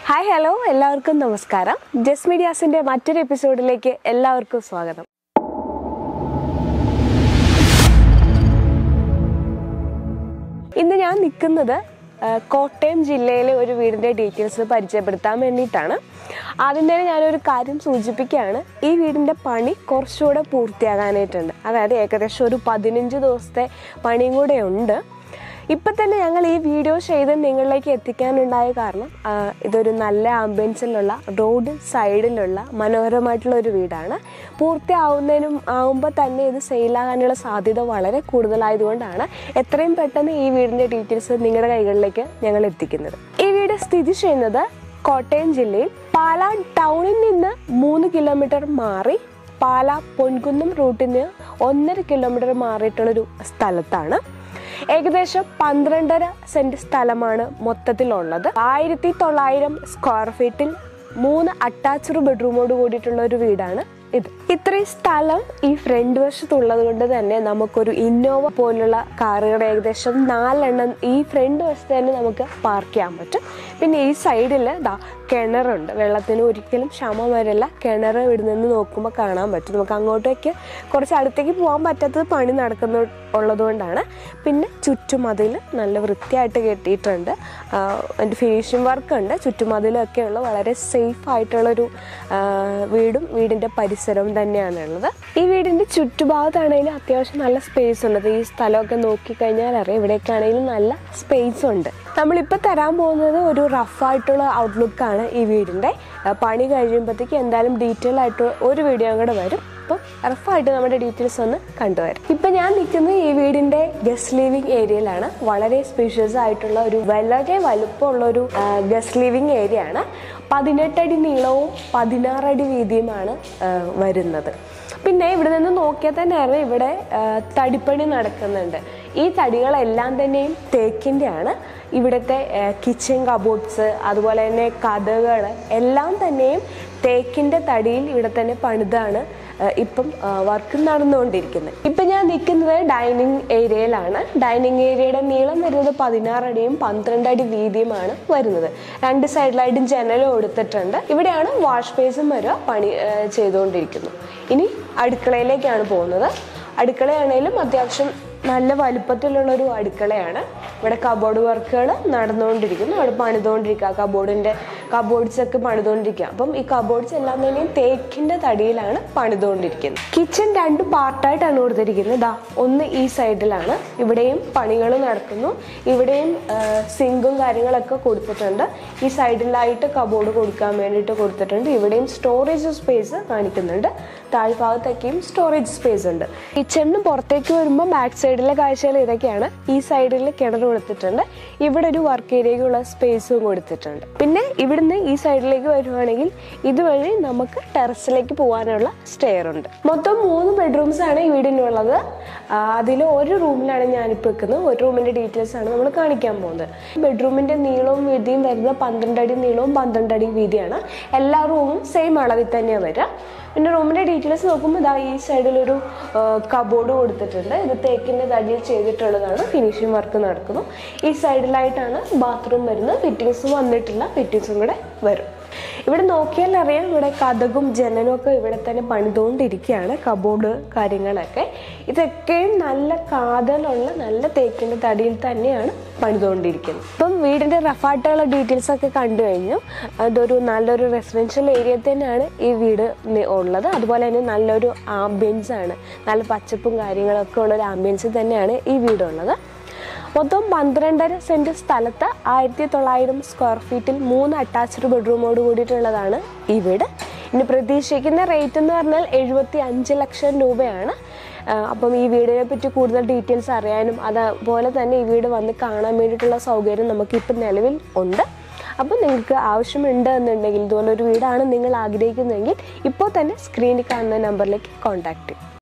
hi hello എല്ലാവർക്കും നമസ്കാരം ജസ് മീഡിയാസിന്റെ മറ്റൊരു എപ്പിസോഡിലേക്ക് എല്ലാവർക്കും സ്വാഗതം ഇന്ന് ഞാൻ നിൽക്കുന്നത് ആ, കോട്ടയം ജില്ലയിലെ ഒരു വീടിൻ്റെ ഡീറ്റെയിൽസ് പരിചയപ്പെടുത്താൻ വേണ്ടിയിട്ടാണ് ആദ്യം തന്നെ ഞാനൊരു കാര്യം സൂചിപ്പിക്കുകയാണ് ഈ വീടിൻ്റെ പണി കുറച്ചുകൂടെ പൂർത്തിയാകാനായിട്ടുണ്ട് അതായത് ഏകദേശം ഒരു പതിനഞ്ച് ദിവസത്തെ പണിയും കൂടെ ഉണ്ട് ഇപ്പം തന്നെ ഞങ്ങൾ ഈ വീഡിയോ ചെയ്ത് നിങ്ങളിലേക്ക് എത്തിക്കാനുണ്ടായ കാരണം ആ, ഇതൊരു നല്ല ആംബിയൻസിലുള്ള റോഡ് സൈഡിലുള്ള മനോഹരമായിട്ടുള്ള ഒരു വീടാണ് പൂർത്തിയാവുന്നതിനും ആവുമ്പോൾ തന്നെ ഇത് സെയിലാകാനുള്ള സാധ്യത വളരെ കൂടുതലായതുകൊണ്ടാണ് എത്രയും പെട്ടെന്ന് ഈ വീടിൻ്റെ ഡീറ്റെയിൽസ് നിങ്ങളുടെ കൈകളിലേക്ക് ഞങ്ങൾ എത്തിക്കുന്നത് ഈ വീട് സ്ഥിതി ചെയ്യുന്നത് കോട്ടയം ജില്ലയിൽ പാലാ ടൗണിൽ നിന്ന് മൂന്ന് കിലോമീറ്റർ മാറി പാലാ പൊൻകുന്നം റൂട്ടിന് ഒന്നര കിലോമീറ്റർ മാറിയിട്ടുള്ളൊരു സ്ഥലത്താണ് ഏകദേശം പന്ത്രണ്ടര സെന്റ് സ്ഥലമാണ് മൊത്തത്തിലുള്ളത് ആയിരത്തി തൊള്ളായിരം സ്ക്വയർ ഫീറ്റിൽ മൂന്ന് അറ്റാച്ച്ഡ് ബെഡ്റൂമോട് കൂടിയിട്ടുള്ള ഒരു വീടാണ് ഇത് ഇത്രയും സ്ഥലം ഈ ഫ്രണ്ട് വശത്തുള്ളത് കൊണ്ട് തന്നെ നമുക്കൊരു ഇന്നോവ പോലുള്ള കാറുകൾ ഏകദേശം നാലെണ്ണം ഈ ഫ്രണ്ട് വശത്ത് തന്നെ നമുക്ക് പാർക്ക് ചെയ്യാൻ പറ്റും പിന്നെ ഈ സൈഡിൽ ദാ കിണറുണ്ട് വെള്ളത്തിന് ഒരിക്കലും ക്ഷമ വരില്ല കിണർ ഇവിടെ നിന്ന് നോക്കുമ്പോൾ കാണാൻ പറ്റും നമുക്ക് അങ്ങോട്ടേക്ക് കുറച്ച് അടുത്തേക്ക് പോകാൻ പറ്റാത്തത് പണി നടക്കുന്ന ഉള്ളതുകൊണ്ടാണ് പിന്നെ ചുറ്റുമതിൽ നല്ല വൃത്തിയായിട്ട് കെട്ടിയിട്ടുണ്ട് അതിൻ്റെ ഫിനിഷിംഗ് വർക്ക് ഉണ്ട് ചുറ്റുമതിലൊക്കെയുള്ള വളരെ സേഫ് ആയിട്ടുള്ളൊരു ആ, വീടും വീടിൻ്റെ പരിസരവും തന്നെയാണുള്ളത് ഈ വീടിൻ്റെ ചുറ്റുഭാഗത്താണെങ്കിലും അത്യാവശ്യം നല്ല സ്പേസ് ഉണ്ട് ഈ സ്ഥലമൊക്കെ നോക്കിക്കഴിഞ്ഞാൽ അറിയാം ഇവിടെയൊക്കെ ആണെങ്കിലും നല്ല സ്പേസ് ഉണ്ട് നമ്മളിപ്പോൾ തരാൻ പോകുന്നത് ഒരു റഫായിട്ടുള്ള ഔട്ട്ലുക്കാണ് ഈ വീടിൻ്റെ ആ, പണി കഴിയുമ്പോഴത്തേക്ക് എന്തായാലും ഡീറ്റെയിൽ ആയിട്ട് ഒരു വീഡിയോ കൂടെ വരും അപ്പം റഫായിട്ട് നമ്മുടെ ഡീറ്റെയിൽസ് ഒന്ന് കണ്ടുവരാം ഇപ്പം ഞാൻ നിൽക്കുന്നത് ഈ വീടിൻ്റെ ഗസ്റ്റ് ലിവിങ് ഏരിയയിലാണ് വളരെ സ്പീഷ്യസ് ആയിട്ടുള്ള ഒരു വളരെ വലുപ്പമുള്ള ഒരു ഗസ്റ്റ് ലിവിങ് ഏരിയ ആണ് പതിനെട്ടടി നീളവും പതിനാറടി വീതിയുമാണ് ആ, വരുന്നത് പിന്നെ ഇവിടെ നിന്ന് നോക്കിയാൽ തന്നെ അറിയാം ഇവിടെ ആ, തടിപ്പണി നടക്കുന്നുണ്ട് ഈ തടികളെല്ലാം തന്നെയും തേക്കിൻ്റെയാണ് ഇവിടുത്തെ കിച്ചൺ കബോർഡ്സ് അതുപോലെ തന്നെ കഥകൾ എല്ലാം തന്നെയും തേക്കിൻ്റെ തടിയിൽ ഇവിടെ തന്നെ പണിതാണ് ആ, ഇപ്പം വർക്ക് നടന്നുകൊണ്ടിരിക്കുന്നത് ഇപ്പം ഞാൻ നിൽക്കുന്നത് ഡൈനിങ് ഏരിയയിലാണ് ഡൈനിങ് ഏരിയയുടെ നീളം വരുന്നത് പതിനാറടിയും പന്ത്രണ്ട് അടി വീതിയുമാണ് വരുന്നത് രണ്ട് സൈഡിലായിട്ടും ജനലും കൊടുത്തിട്ടുണ്ട് ഇവിടെയാണ് വാഷ് ബേസും വരിക പണി ആ, ചെയ്തുകൊണ്ടിരിക്കുന്നു ഇനി അടുക്കളയിലേക്കാണ് പോകുന്നത് അടുക്കളയാണേലും അത്യാവശ്യം നല്ല വലുപ്പത്തിലുള്ള ഒരു അടുക്കളയാണ് ഇവിടെ കബോർഡ് വർക്കുകൾ നടന്നുകൊണ്ടിരിക്കുന്നു അവിടെ പണിതുകൊണ്ടിരിക്കുക കബോർഡിൻ്റെ കബോർഡ്സ് ഒക്കെ പണിതുകൊണ്ടിരിക്കുക അപ്പം ഈ കബോർഡ്സ് എല്ലാം തന്നെയും തേക്കിൻ്റെ തടിയിലാണ് പണിതുകൊണ്ടിരിക്കുന്നത് കിച്ചൺ രണ്ട് പാർട്ടായിട്ടാണ് കൊടുത്തിരിക്കുന്നത് ദാ ഒന്ന് ഈ സൈഡിലാണ് ഇവിടെയും പണികൾ നടക്കുന്നു ഇവിടെയും സിങ്കും കാര്യങ്ങളൊക്കെ കൊടുത്തിട്ടുണ്ട് ഈ സൈഡിലായിട്ട് കബോർഡ് കൊടുക്കാൻ വേണ്ടിയിട്ട് കൊടുത്തിട്ടുണ്ട് ഇവിടെയും സ്റ്റോറേജ് സ്പേസ് കാണിക്കുന്നുണ്ട് താഴ്ഭാഗത്തൊക്കെയും സ്റ്റോറേജ് സ്പേസ് ഉണ്ട് കിച്ചണിന് പുറത്തേക്ക് വരുമ്പോൾ ബാക്ക് സൈഡിലെ കാഴ്ചകൾ ഇതൊക്കെയാണ് ഈ സൈഡിൽ കിണർ കൊടുത്തിട്ടുണ്ട് ഇവിടെ ഒരു വർക്ക് ഏരിയക്കുള്ള സ്പേസും കൊടുത്തിട്ടുണ്ട് പിന്നെ ഇവിടുന്ന് ഈ സൈഡിലേക്ക് വരുവാണെങ്കിൽ ഇതുവഴി നമുക്ക് ടെറസിലേക്ക് പോകാനുള്ള സ്റ്റെയർ ഉണ്ട് മൊത്തം മൂന്ന് ബെഡ്റൂംസ് ആണ് ഈ വീടിനുള്ളത് അതിൽ ഒരു റൂമിലാണ് ഞാനിപ്പോൾ വെക്കുന്നത് ഒരു റൂമിൻ്റെ ഡീറ്റെയിൽസ് ആണ് നമ്മൾ കാണിക്കാൻ പോകുന്നത് ബെഡ്റൂമിൻ്റെ നീളവും വീതിയും വരുന്നത് പന്ത്രണ്ട് അടി നീളവും പന്ത്രണ്ട് അടി വീതിയാണ് എല്ലാ റൂമും സെയിം അളവിൽ തന്നെയാണ് വരിക പിന്നെ റൂമിൻ്റെ ഡീറ്റെയിൽസ് നോക്കുമ്പോൾ ഇതാ ഈ സൈഡിലൊരു കബോർഡ് കൊടുത്തിട്ടുണ്ട് ഇത് തേക്കിൻ്റെ തടിയിൽ ചെയ്തിട്ടുള്ളതാണ് ഫിനിഷിംഗ് വർക്ക് നടക്കുന്നു ഈ സൈഡിലായിട്ടാണ് ബാത്റൂം വരുന്നത് ഫിറ്റിങ്സ് വന്നിട്ടില്ല ഫിറ്റിങ്സും കൂടെ വരും ഇവിടെ നോക്കിയാൽ അറിയാം ഇവിടെ കഥകും ജനലും ഒക്കെ ഇവിടെ തന്നെ പണിതുകൊണ്ടിരിക്കുകയാണ് കബോർഡ് കാര്യങ്ങളൊക്കെ ഇതൊക്കെയും നല്ല കാതലുള്ള നല്ല തേക്കിൻ്റെ തടിയിൽ തന്നെയാണ് പണിതുകൊണ്ടിരിക്കുന്നത് ഇപ്പം വീടിൻ്റെ റഫായിട്ടുള്ള ഡീറ്റെയിൽസ് ഒക്കെ കണ്ടു കഴിഞ്ഞു അതൊരു നല്ലൊരു റെസിഡൻഷ്യൽ ഏരിയ തന്നെയാണ് ഈ വീട് നി- ഉള്ളത് അതുപോലെ തന്നെ നല്ലൊരു ആംബിയൻസ് ആണ് നല്ല പച്ചപ്പും കാര്യങ്ങളൊക്കെ ഉള്ള ഒരു ആംബിയൻസ് തന്നെയാണ് ഈ വീടുള്ളത് മൊത്തം പന്ത്രണ്ടര സെൻറ്റ് സ്ഥലത്ത് ആയിരത്തി തൊള്ളായിരം സ്ക്വയർ ഫീറ്റിൽ മൂന്ന് അറ്റാച്ച്ഡ് ബെഡ്റൂമോട് കൂടിയിട്ടുള്ളതാണ് ഈ വീട് ഇനി പ്രതീക്ഷിക്കുന്ന റേറ്റ് എന്ന് പറഞ്ഞാൽ എഴുപത്തി അഞ്ച് ലക്ഷം രൂപയാണ് ആ, അപ്പം ഈ വീടിനെ പറ്റി കൂടുതൽ ഡീറ്റെയിൽസ് അറിയാനും അതുപോലെ തന്നെ ഈ വീട് വന്ന് കാണാൻ വേണ്ടിയിട്ടുള്ള സൗകര്യം നമുക്കിപ്പം നിലവിൽ ഉണ്ട് അപ്പം നിങ്ങൾക്ക് ആവശ്യമുണ്ട് എന്നുണ്ടെങ്കിൽ ഇതുപോലെ ഒരു വീടാണ് നിങ്ങൾ ആഗ്രഹിക്കുന്നതെങ്കിൽ ഇപ്പോൾ തന്നെ സ്ക്രീനിൽ കാണുന്ന നമ്പറിലേക്ക് കോൺടാക്ട് ചെയ്യും